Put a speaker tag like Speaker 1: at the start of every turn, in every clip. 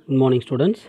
Speaker 1: Good morning students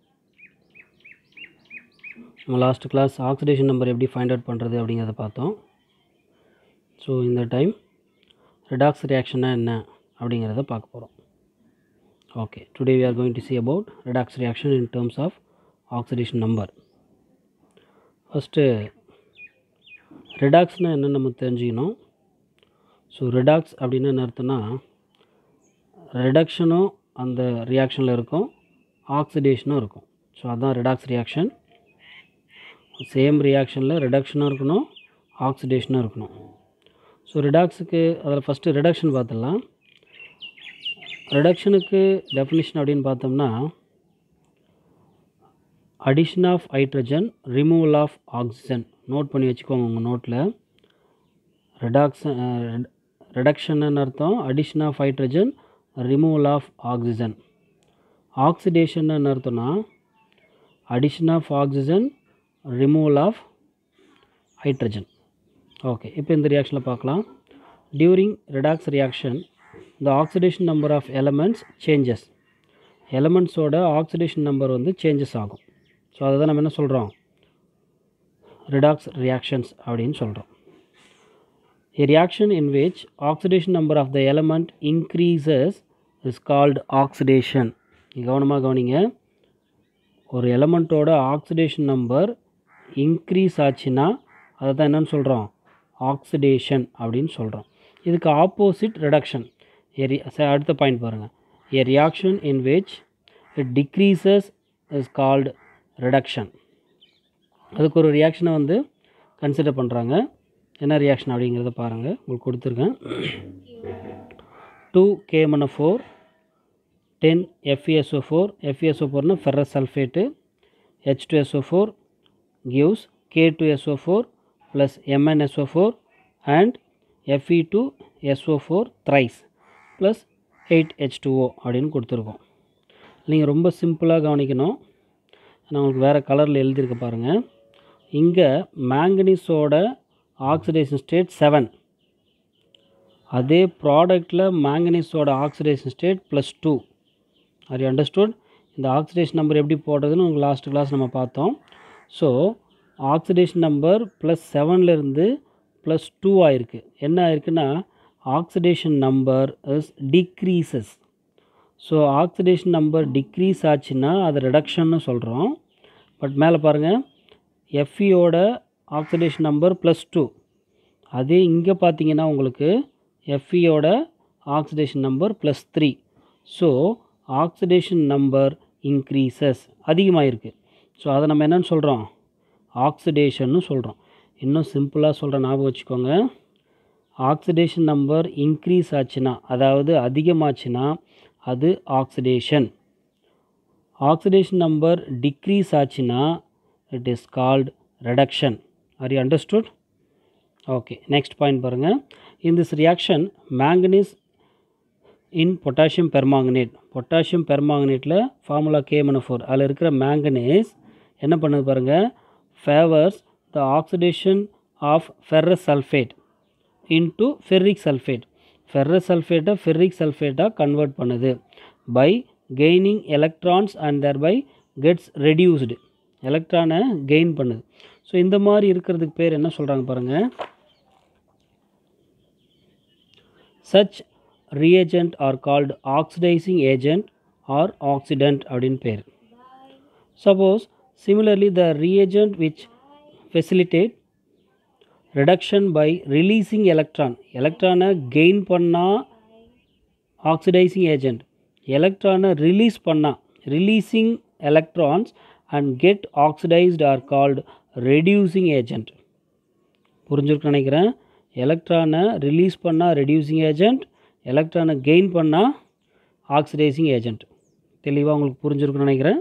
Speaker 1: நம்ம last class oxidation number எப்படி find out பண்ணுறது அப்படிங்கிறத பார்த்தோம் ஸோ இந்த டைம் ரிடாக்ஸ் ரியாக்ஷன்னா என்ன அப்படிங்கிறத பார்க்க போகிறோம் okay today we are going to see about redox reaction in terms of oxidation number first ரிடாக்ஸ்னால் என்ன நம்ம தெரிஞ்சுக்கணும் ஸோ ரிடாக்ஸ் அப்படின்னு என்ன அர்த்தம்னா ரிடக்ஷனும் அந்த ரியாக்ஷனில் இருக்கும் ஆக்சிடேஷனும் இருக்கும் ஸோ அதுதான் ரிடாக்ஸ் ரியாக்ஷன் சேம் ரியாக்ஷனில் ரிடக்ஷனும் இருக்கணும் ஆக்சிடேஷனும் இருக்கணும் ஸோ ரிடாக்ஸுக்கு அதில் ஃபஸ்ட்டு ரிடக்ஷன் பார்த்துடலாம் ரிடக்ஷனுக்கு டெஃபினிஷன் அப்படின்னு பார்த்தோம்னா addition of hydrogen removal of oxygen note பண்ணி வச்சுக்கோங்க உங்கள் நோட்டில் ரிடாக்ஷன் ரிடக்ஷன் அர்த்தம் addition of hydrogen removal of oxygen oxidation அர்த்தம்னா addition of oxygen removal of hydrogen okay இப்போ இந்த ரியாக்ஷனில் பார்க்கலாம் during redox reaction the oxidation number of elements changes எலமெண்ட்ஸோட ஆக்சிடேஷன் நம்பர் வந்து சேஞ்சஸ் ஆகும் ஸோ அதை தான் நம்ம என்ன சொல்கிறோம் ரிடாக்ஸ் ரியாக்ஷன்ஸ் அப்படின்னு சொல்கிறோம் A reaction in which oxidation number of the element increases is called oxidation. நீங்க கவனமாக கவனிங்க ஒரு எலமெண்ட்டோட ஆக்சிடேஷன் நம்பர் இன்க்ரீஸ் ஆச்சுன்னா அதை தான் என்னன்னு சொல்கிறோம் ஆக்சிடேஷன் அப்படின்னு சொல்கிறோம் இதுக்கு ஆப்போசிட் ரிடக்ஷன் அடுத்த பாயிண்ட் பாருங்கள் a reaction in which it decreases is called reduction அதுக்கு ஒரு ரியாக்ஷனை வந்து கன்சிடர் பண்ணுறாங்க என்ன ரியாக்ஷன் அப்படிங்கிறத பாருங்கள் உங்களுக்கு கொடுத்துருக்கேன் two K M N four ten F E S O four F E S O ஃபோர்னா ferrous sulphate H two S O four gives K two S O four plus M N S O four and F E two S O four thrice plus eight H two O அப்படின்னு கொடுத்துருக்கோம் நீங்கள் ரொம்ப சிம்பிளாக கவனிக்கணும் நான் உங்களுக்கு வேறு கலரில் எழுதியிருக்க பாருங்கள் இங்கே மேங்கனீஸோட ஆக்சிடேஷன் ஸ்டேட் செவன் அதே ப்ராடக்டில் மேங்கனீஸோட oxidation state plus two are you understood இந்த ஆக்சிடேஷன் நம்பர் எப்படி போடுறதுன்னு உங்களுக்கு லாஸ்ட் கிளாஸ் நம்ம பார்த்தோம் ஸோ ஆக்சிடேஷன் நம்பர் ப்ளஸ் செவன்லேருந்து ப்ளஸ் டூ ஆயிருக்கு என்ன ஆயிருக்குன்னா oxidation number is decreases so oxidation number decrease ஆச்சுன்னா அது ரிடக்ஷன்னு சொல்கிறோம் பட் மேலே பாருங்கள் எஃப்இயோட ஆக்சிடேஷன் நம்பர் ப்ளஸ் டூ அதே இங்கே பார்த்தீங்கன்னா உங்களுக்கு எஃப்இயோட oxidation number plus three so oxidation number increases அதிகமாகிருக்கு ஸோ அதை நம்ம என்னென்னு சொல்கிறோம் ஆக்சிடேஷன்னு சொல்கிறோம் இன்னும் சிம்பிளாக சொல்கிற ஞாபகம் வச்சுக்கோங்க ஆக்சிடேஷன் நம்பர் இன்க்ரீஸ் ஆச்சுன்னா அதாவது அதிகமாச்சுன்னா அது ஆக்சிடேஷன் ஆக்சிடேஷன் நம்பர் டிக்ரீஸ் ஆச்சுன்னா it is called reduction are you understood okay next point பாருங்கள் in this reaction manganese in potassium permanganate potassium பெர்மாங்கனேட்டில் ஃபார்முலா கேமன ஃபோர் அதில் இருக்கிற மேங்கனீஸ் என்ன பண்ணுது பாருங்கள் favours the oxidation of ferrous sulphate into ferric sulphate ferrous சல்ஃபேட்டை ferric சல்ஃபேட்டாக convert பண்ணுது by gaining electrons and thereby gets reduced எலக்ட்ரானை கெயின் பண்ணுது ஸோ இந்த மாதிரி இருக்கிறதுக்கு பேர் என்ன சொல்கிறாங்க பாருங்கள் such reagent are called oxidising agent or oxidant அப்படின்னு பேர் suppose similarly the reagent which facilitate reduction by releasing electron எலக்ட்ரானை கெயின் பண்ணால் ஆக்சிடைசிங் ஏஜென்ட் எலக்ட்ரானை ரிலீஸ் பண்ணால் releasing electrons and get oxidised are called reducing agent புரிஞ்சிருக்குன்னு நினைக்கிறேன் எலக்ட்ரானை release பண்ணால் ரெடியூசிங் ஏஜென்ட் எலக்ட்ரானை கெயின் பண்ணால் ஆக்சிடைசிங் ஏஜென்ட் தெளிவாக உங்களுக்கு புரிஞ்சிருக்குன்னு நினைக்கிறேன்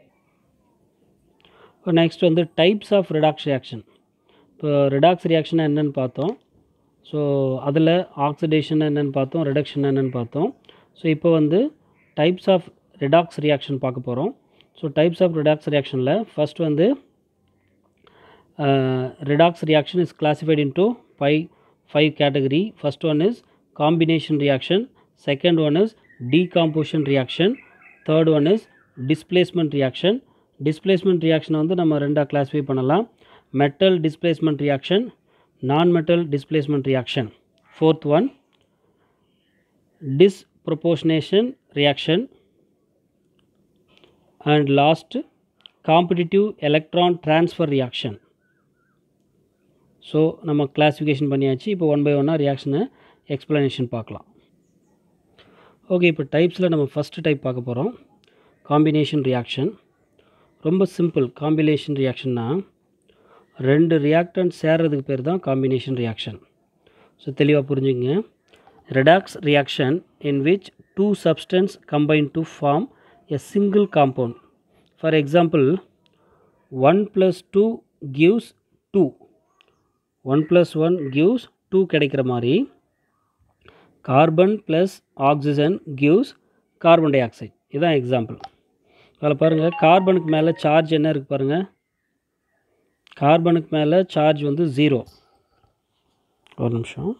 Speaker 1: இப்போ நெக்ஸ்ட் வந்து டைப்ஸ் ஆஃப் ரிடாக்ஸ் ரியாக்ஷன் இப்போ ரிடாக்ஸ் ரியாக்ஷன் என்னென்னு பார்த்தோம் ஸோ அதில் ஆக்சிடேஷன் என்னென்னு பார்த்தோம் ரிடக்ஷன் என்னென்னு பார்த்தோம் ஸோ இப்போ வந்து டைப்ஸ் ஆஃப் ரிடாக்ஸ் ரியாக்ஷன் பார்க்க போகிறோம் ஸோ டைப்ஸ் ஆஃப் ரிடாக்ஸ் ரியாக்ஷனில் ஃபஸ்ட் வந்து redox reaction is classified into five five category first one is combination reaction second one is decomposition reaction third one is displacement reaction displacement ரியாக்ஷனை வந்து நம்ம ரெண்டாக classify பண்ணலாம் metal displacement reaction non metal displacement reaction fourth one disproportionation reaction and last competitive electron transfer reaction so நம்ம classification பண்ணியாச்சு இப்போ one by ஒன்னாக ரியாக்ஷனை எக்ஸ்ப்ளனேஷன் பார்க்கலாம் ஓகே இப்போ டைப்ஸில் நம்ம ஃபஸ்ட்டு டைப் பார்க்க போகிறோம் காம்பினேஷன் ரியாக்ஷன் ரொம்ப சிம்பிள் காம்பினேஷன் ரியாக்ஷன்னா ரெண்டு ரியாக்டன்ட் சேர்றதுக்கு பேர் தான் காம்பினேஷன் ரியாக்ஷன் ஸோ தெளிவாக புரிஞ்சுங்க redox reaction in which two substance combine to form a single compound for example one plus two gives two one plus one gives two கிடைக்கிற மாதிரி carbon plus oxygen gives carbon dioxide இதுதான் example அதில் பாருங்கள் கார்பனுக்கு மேலே charge என்ன இருக்குது பாருங்கள் கார்பனுக்கு மேலே சார்ஜ் வந்து ஜீரோ ஒரு நிமிஷம்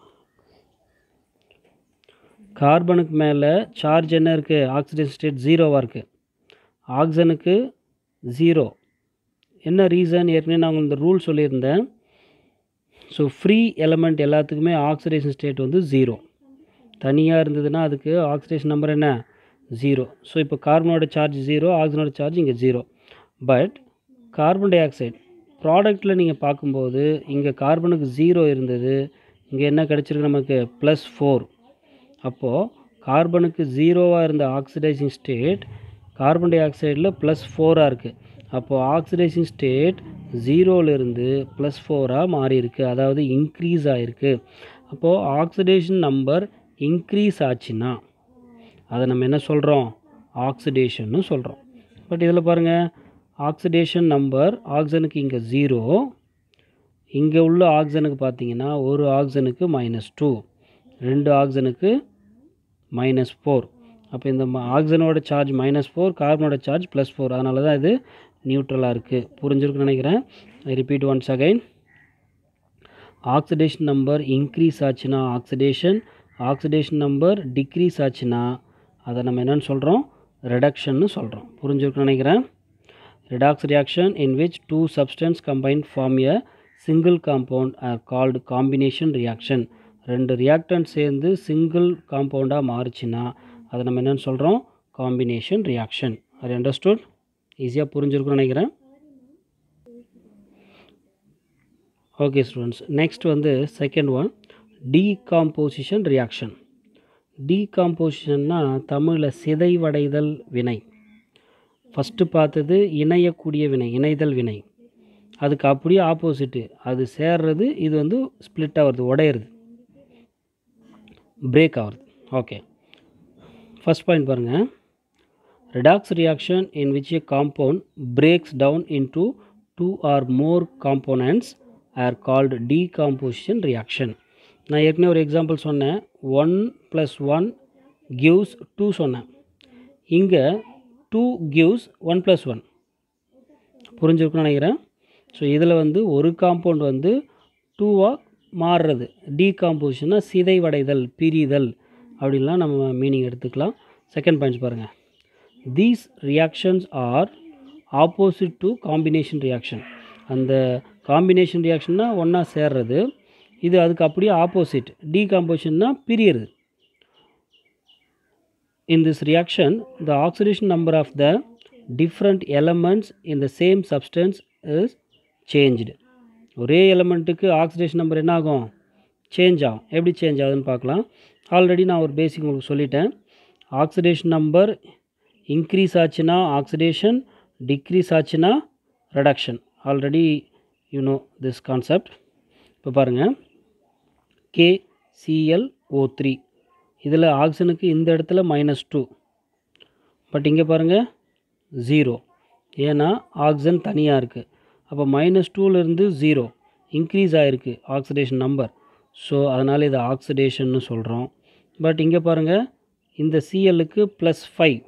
Speaker 1: கார்பனுக்கு மேலே சார்ஜ் என்ன இருக்குது ஆக்சிஜன் ஸ்டேட் ஜீரோவாக இருக்குது ஆக்சிஜனுக்கு ஜீரோ என்ன ரீசன் ஏற்கனவே நான் உங்களுக்கு இந்த ரூல் சொல்லியிருந்தேன் ஸோ ஃப்ரீ எலமெண்ட் எல்லாத்துக்குமே ஆக்சிடேஷன் ஸ்டேட் வந்து ஜீரோ தனியாக இருந்ததுன்னா அதுக்கு ஆக்சிடேஷன் நம்பர் என்ன ஜீரோ ஸோ இப்போ கார்பனோட சார்ஜ் ஜீரோ ஆக்சிஜனோட சார்ஜ் இங்கே zero but carbon dioxide ப்ராடக்ட்டில் நீங்கள் பார்க்கும்போது இங்கே கார்பனுக்கு ஜீரோ இருந்தது இங்கே என்ன கிடச்சிருக்கு நமக்கு ப்ளஸ் ஃபோர் அப்போது கார்பனுக்கு ஜீரோவாக இருந்த ஆக்சிடைசிங் ஸ்டேட் கார்பன் டை ஆக்சைடில் ப்ளஸ் ஃபோராக இருக்குது அப்போது ஆக்சிடைசிங் ஸ்டேட் ஜீரோலேருந்து ப்ளஸ் ஃபோராக மாறி இருக்கு அதாவது இன்க்ரீஸ் ஆகிருக்கு அப்போது ஆக்சிடேஷன் நம்பர் இன்க்ரீஸ் ஆச்சுன்னா அதை நம்ம என்ன சொல்கிறோம் ஆக்சிடேஷன்னு சொல்கிறோம் பட் இதில் பாருங்கள் ஆக்சிடேஷன் நம்பர் ஆக்சிஜனுக்கு இங்கே ஜீரோ இங்கே உள்ள ஆக்சிஜனுக்கு பார்த்தீங்கன்னா ஒரு ஆக்சிஜனுக்கு மைனஸ் டூ ரெண்டு ஆக்சிஜனுக்கு மைனஸ் ஃபோர் அப்போ இந்த ஆக்சிஜனோட சார்ஜ் மைனஸ் ஃபோர் கார்பனோட சார்ஜ் ப்ளஸ் ஃபோர் அதனால தான் இது நியூட்ரலாக இருக்குது புரிஞ்சிருக்குன்னு நினைக்கிறேன் I repeat once again oxidation number increase ஆச்சுன்னா ஆக்சிடேஷன் ஆக்சிடேஷன் நம்பர் டிக்ரீஸ் ஆச்சுன்னா அதை நம்ம என்னென்னு சொல்கிறோம் ரெடக்ஷன்னு சொல்கிறோம் புரிஞ்சிருக்குன்னு நினைக்கிறேன் redox reaction in which two substance combined form a single compound are called combination reaction ரெண்டு ரியாக்டன்ட் சேர்ந்து சிங்கிள் காம்பவுண்டாக மாறுச்சுன்னா அதை நம்ம என்னென்னு சொல்கிறோம் காம்பினேஷன் ரியாக்ஷன் அது அண்டர்ஸ்டுட் ஈஸியாக புரிஞ்சிருக்குன்னு நினைக்கிறேன் ஓகே ஸ்டூடெண்ட்ஸ் நெக்ஸ்ட் வந்து செகண்ட் ஒன் டீகாம்போசிஷன் ரியாக்ஷன் டீகாம்போசிஷன்னா தமிழில் சிதைவடைதல் வினை ஃபஸ்ட்டு பார்த்தது இணையக்கூடிய வினை இணைதல் வினை அதுக்கு அப்படியே ஆப்போசிட்டு அது சேர்றது இது வந்து ஸ்ப்ளிட் ஆகிறது உடையிறது பிரேக் ஆகிறது ஓகே ஃபஸ்ட் பாயிண்ட் பாருங்கள் redox reaction in which a compound breaks down into two or more components are called decomposition reaction நான் ஏற்கனவே ஒரு எக்ஸாம்பிள் சொன்னேன் one plus one gives two சொன்னேன் இங்கே two gives one plus one புரிஞ்சிருக்குன்னு நினைக்கிறேன் so இதில் வந்து ஒரு காம்பவுண்ட் வந்து டூவாக மாறுறது டீகாம்போசிஷனாக சிதைவடைதல் பிரிதல் அப்படின்லாம் நம்ம மீனிங் எடுத்துக்கலாம் செகண்ட் பாயிண்ட்ஸ் பாருங்கள் these reactions are opposite to combination reaction அந்த காம்பினேஷன் ரியாக்ஷன்னா ஒன்றா சேர்றது இது அதுக்கு அப்படியே ஆப்போசிட் டீகாம்போசிஷன்னா பிரியறது In this reaction, the oxidation number of the different elements in the same substance is changed. ஒரே எலமெண்ட்டுக்கு ஆக்சிடேஷன் நம்பர் என்ன ஆகும் சேஞ்ச் ஆகும் எப்படி சேஞ்ச் ஆகுதுன்னு பார்க்கலாம் ஆல்ரெடி நான் ஒரு பேசிக் உங்களுக்கு சொல்லிட்டேன் ஆக்சிடேஷன் நம்பர் இன்க்ரீஸ் ஆச்சுன்னா ஆக்சிடேஷன் டிக்ரீஸ் ஆச்சுன்னா reduction already you know this concept இப்போ பாருங்கள் கே சிஎல் ஓ த்ரீ இதில் ஆக்சிஜனுக்கு இந்த இடத்துல மைனஸ் டூ பட் இங்கே பாருங்கள் ஜீரோ ஏன்னா ஆக்சிஜன் தனியாக இருக்குது அப்போ மைனஸ் டூலேருந்து ஜீரோ இன்க்ரீஸ் ஆகிருக்கு ஆக்சிடேஷன் நம்பர் ஸோ அதனால் இதை ஆக்சிடேஷன்னு சொல்கிறோம் பட் இங்கே பாருங்கள் இந்த சிஎல்லுக்கு ப்ளஸ் ஃபைவ்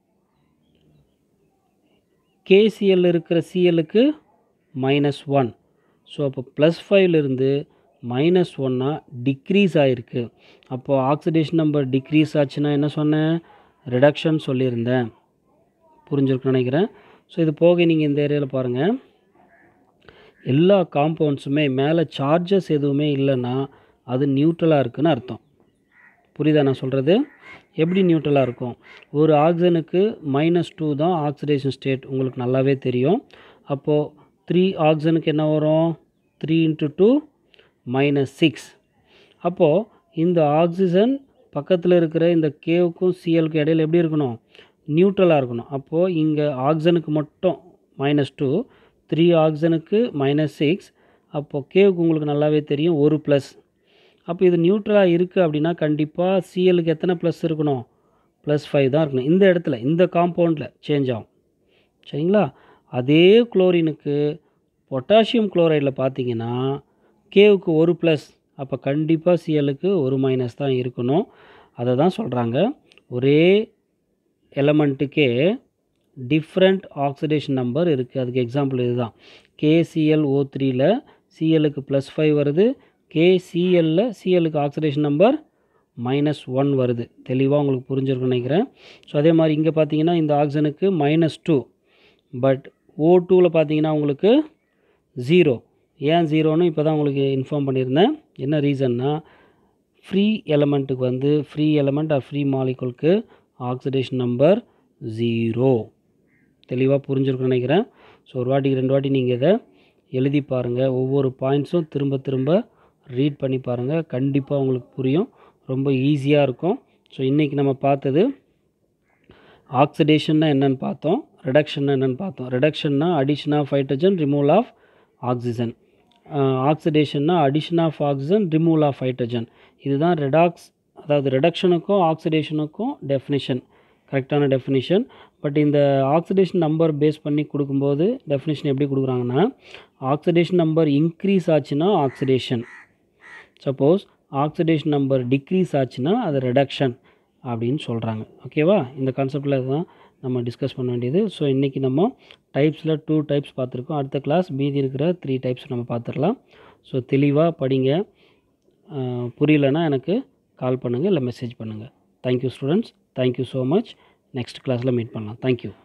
Speaker 1: கேசிஎல் இருக்கிற சிஎல்லுக்கு மைனஸ் ஒன் ஸோ அப்போ ப்ளஸ் ஃபைவ்லேருந்து மைனஸ் ஒன்னாக டிக்ரீஸ் ஆகிருக்கு அப்போது ஆக்சிடேஷன் நம்பர் டிக்ரீஸ் ஆச்சுன்னா என்ன சொன்னேன் ரிடக்ஷன் சொல்லியிருந்தேன் புரிஞ்சிருக்குன்னு நினைக்கிறேன் ஸோ இது போக நீங்கள் இந்த ஏரியாவில் பாருங்கள் எல்லா காம்பவுண்ட்ஸுமே மேலே சார்ஜஸ் எதுவுமே இல்லைன்னா அது நியூட்ரலாக இருக்குன்னு அர்த்தம் புரியுதா நான் சொல்கிறது எப்படி நியூட்ரலாக இருக்கும் ஒரு ஆக்சிஜனுக்கு மைனஸ் டூ தான் ஆக்சிடேஷன் ஸ்டேட் உங்களுக்கு நல்லாவே தெரியும் அப்போது த்ரீ ஆக்சிஜனுக்கு என்ன வரும் three into two minus six அப்போது இந்த ஆக்சிஜன் பக்கத்தில் இருக்கிற இந்த கேவுக்கும் சிஎலுக்கும் இடையில எப்படி இருக்கணும் நியூட்ரலாக இருக்கணும் அப்போது இங்கே ஆக்சிஜனுக்கு மட்டும் மைனஸ் டூ த்ரீ ஆக்சிஜனுக்கு மைனஸ் சிக்ஸ் அப்போது கேவுக்கு உங்களுக்கு நல்லாவே தெரியும் ஒரு ப்ளஸ் அப்போ இது நியூட்ரலாக இருக்குது அப்படின்னா கண்டிப்பாக சிஎலுக்கு எத்தனை ப்ளஸ் இருக்கணும் ப்ளஸ் ஃபைவ் தான் இருக்கணும் இந்த இடத்துல இந்த காம்பவுண்டில் சேஞ்ச் ஆகும் சரிங்களா அதே குளோரினுக்கு பொட்டாசியம் குளோரைடில் பார்த்தீங்கன்னா கேவுக்கு ஒரு ப்ளஸ் அப்போ கண்டிப்பாக சிஎலுக்கு ஒரு மைனஸ் தான் இருக்கணும் அதை தான் சொல்கிறாங்க ஒரே எலமெண்ட்டுக்கே டிஃப்ரெண்ட் ஆக்சிடேஷன் நம்பர் இருக்குது அதுக்கு எக்ஸாம்பிள் இதுதான் கேசிஎல் ஓ த்ரீயில் சிஎலுக்கு ப்ளஸ் ஃபைவ் வருது கேசிஎல்ல சிஎலுக்கு ஆக்சிடேஷன் நம்பர் மைனஸ் ஒன் வருது தெளிவாக உங்களுக்கு புரிஞ்சிருக்குன்னு நினைக்கிறேன் ஸோ அதே மாதிரி இங்கே பார்த்தீங்கன்னா இந்த ஆக்சிஜனுக்கு மைனஸ் டூ பட் ஓ டூவில் பார்த்தீங்கன்னா உங்களுக்கு ஜீரோ ஏன் ஜீரோன்னு இப்போ தான் உங்களுக்கு இன்ஃபார்ம் பண்ணியிருந்தேன் என்ன ரீசன்னா ஃப்ரீ எலமெண்ட்டுக்கு வந்து ஃப்ரீ எலமெண்ட் ஆர் ஃப்ரீ மாலிகுலுக்கு ஆக்சிடேஷன் நம்பர் ஜீரோ தெளிவாக புரிஞ்சிருக்குன்னு நினைக்கிறேன் ஸோ ஒரு வாட்டிக்கு ரெண்டு வாட்டி நீங்கள் இதை எழுதி பாருங்கள் ஒவ்வொரு பாயிண்ட்ஸும் திரும்ப திரும்ப ரீட் பண்ணி பாருங்கள் கண்டிப்பாக உங்களுக்கு புரியும் ரொம்ப ஈஸியாக இருக்கும் ஸோ இன்றைக்கி நம்ம பார்த்தது ஆக்சிடேஷன்னா என்னென்னு பார்த்தோம் ரிடக்ஷன்னா என்னென்னு பார்த்தோம் ரிடக்ஷன்னா addition of hydrogen removal of oxygen ஆக்சிடேஷன்னா addition of oxygen removal of hydrogen இதுதான் ரெடாக்ஸ் அதாவது ரிடக்ஷனுக்கும் ஆக்சிடேஷனுக்கும் டெஃபினிஷன் கரெக்டான டெஃபினிஷன் பட் இந்த ஆக்சிடேஷன் நம்பர் பேஸ் பண்ணி கொடுக்கும்போது டெஃபினிஷன் எப்படி கொடுக்குறாங்கன்னா ஆக்சிடேஷன் நம்பர் இன்க்ரீஸ் ஆச்சுன்னா oxidation suppose oxidation number decrease ஆச்சுன்னா அது ரெடக்ஷன் அப்படின்னு சொல்கிறாங்க ஓகேவா இந்த கான்செப்டில் தான் நம்ம டிஸ்கஸ் பண்ண வேண்டியது ஸோ இன்றைக்கி நம்ம டைப்ஸில் டூ டைப்ஸ் பார்த்துருக்கோம் அடுத்த கிளாஸ் மீதி இருக்கிற த்ரீ டைப்ஸ் நம்ம பார்த்துடலாம் ஸோ தெளிவாக படிங்க அஹ், புரியலன்னா எனக்கு கால் பண்ணுங்கள் இல்லை மெசேஜ் பண்ணுங்கள் thank you students thank you so much next கிளாஸில் மீட் பண்ணலாம் தேங்க்யூ